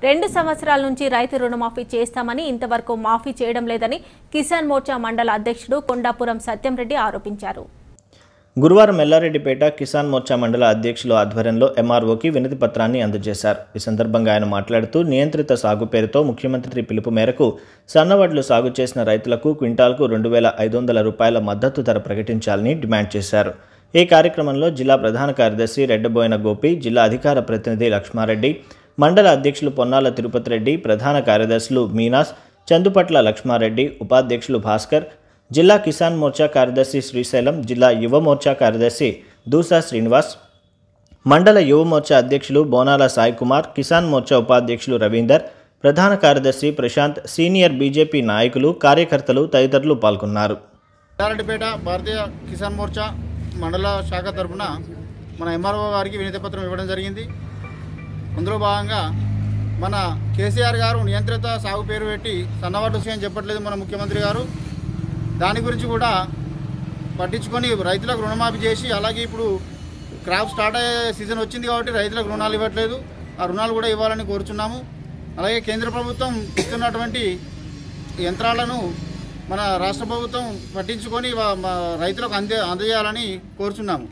రెండు సంవత్సరాల నుంచి రైతు రుణమాఫీ చేస్తామని ఇంతవరకు మాఫీ చేయడం లేదని కిసాన్ మోర్చా మండల అధ్యక్షుడు కొండాపురం సత్యంరెడ్డి ఆరోపించారు గురువారం ఎల్లారెడ్డిపేట కిసాన్ మోర్చా మండల అధ్యక్షుల ఆధ్వర్యంలో ఎంఆర్ఓకి వినతి పత్రాన్ని అందజేశారు ఈ సందర్భంగా ఆయన మాట్లాడుతూ నియంత్రిత సాగు పేరుతో ముఖ్యమంత్రి పిలుపు మేరకు సన్నవడ్లు సాగు చేసిన రైతులకు క్వింటాల్కు రెండు వేల ఐదు వందల రూపాయల మద్దతు ధర ప్రకటించాలని డిమాండ్ చేశారు ఈ కార్యక్రమంలో జిల్లా ప్రధాన కార్యదర్శి రెడ్డబోయిన గోపి జిల్లా అధికార ప్రతినిధి లక్ష్మారెడ్డి మండల అధ్యక్షులు పొన్నాల తిరుపతి రెడ్డి ప్రధాన కార్యదర్శులు మీనాస్ చందుపట్ల లక్ష్మారెడ్డి ఉపాధ్యక్షులు భాస్కర్ జిల్లా కిసాన్ మోర్చా కార్యదర్శి శ్రీశైలం జిల్లా యువ మోర్చా కార్యదర్శి దూసా శ్రీనివాస్ మండల యువ మోర్చా అధ్యక్షులు బోనాల సాయి కుమార్ కిసాన్ మోర్చా ఉపాధ్యక్షులు రవీందర్ ప్రధాన కార్యదర్శి ప్రశాంత్ సీనియర్ బీజేపీ నాయకులు కార్యకర్తలు తదితరులు పాల్గొన్నారు ఎల్లారెడ్డిపేట భారతీయ కిసాన్ మోర్చా మండల శాఖ తరఫున మన ఎంఆర్ఓ గారికి వినతి పత్రం ఇవ్వడం జరిగింది అందులో భాగంగా మన కేసీఆర్ గారు నియంత్రిత సాగు పేరు పెట్టి సన్నవాటు విషయం చెప్పట్లేదు మన ముఖ్యమంత్రి గారు దాని గురించి కూడా పట్టించుకొని రైతులకు రుణమాఫీ చేసి అలాగే ఇప్పుడు క్రాప్ స్టార్ట్ అయ్యే సీజన్ వచ్చింది కాబట్టి రైతులకు రుణాలు ఇవ్వట్లేదు ఆ రుణాలు కూడా ఇవ్వాలని కోరుచున్నాము అలాగే కేంద్ర ప్రభుత్వం ఇస్తున్నటువంటి యంత్రాలను మన రాష్ట్ర ప్రభుత్వం పట్టించుకొని వా- మా రైతులకు అందే అందజేయాలని కోరుచున్నాము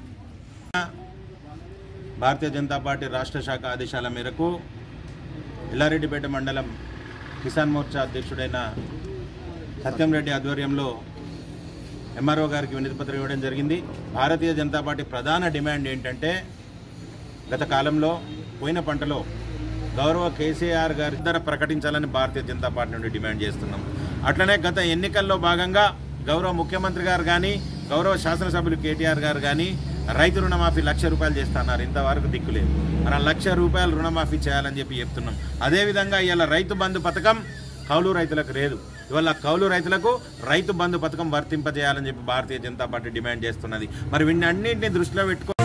భారతీయ జనతా పార్టీ రాష్ట్ర శాఖ ఆదేశాల మేరకు ఎల్లారెడ్డిపేట మండలం కిసాన్ మోర్చా అధ్యక్షుడైన సత్యంరెడ్డి ఆధ్వర్యంలో ఎంఆర్ఓ గారికి వినతి పత్రం ఇవ్వడం జరిగింది భారతీయ జనతా పార్టీ ప్రధాన డిమాండ్ ఏంటంటే గత కాలంలో పోయిన పంటలో గౌరవ కేసీఆర్ గారి ధర ప్రకటించాలని భారతీయ జనతా పార్టీ నుండి డిమాండ్ చేస్తున్నాం అట్లనే గత ఎన్నికల్లో భాగంగా గౌరవ ముఖ్యమంత్రి గారు కానీ గౌరవ శాసనసభ్యులు కేటీఆర్ గారు కానీ రైతు రుణమాఫీ లక్ష రూపాయలు చేస్తున్నారు ఇంతవరకు దిక్కులేదు మన లక్ష రూపాయలు రుణమాఫీ చేయాలని చెప్పి చెప్తున్నాం అదేవిధంగా ఇలా రైతు బంధు పథకం కౌలు రైతులకు లేదు ఇవాళ కౌలు రైతులకు రైతు బంధు పథకం వర్తింపజేయాలని చెప్పి భారతీయ జనతా పార్టీ డిమాండ్ చేస్తున్నది మరి వీటిని అన్నింటినీ దృష్టిలో పెట్టుకో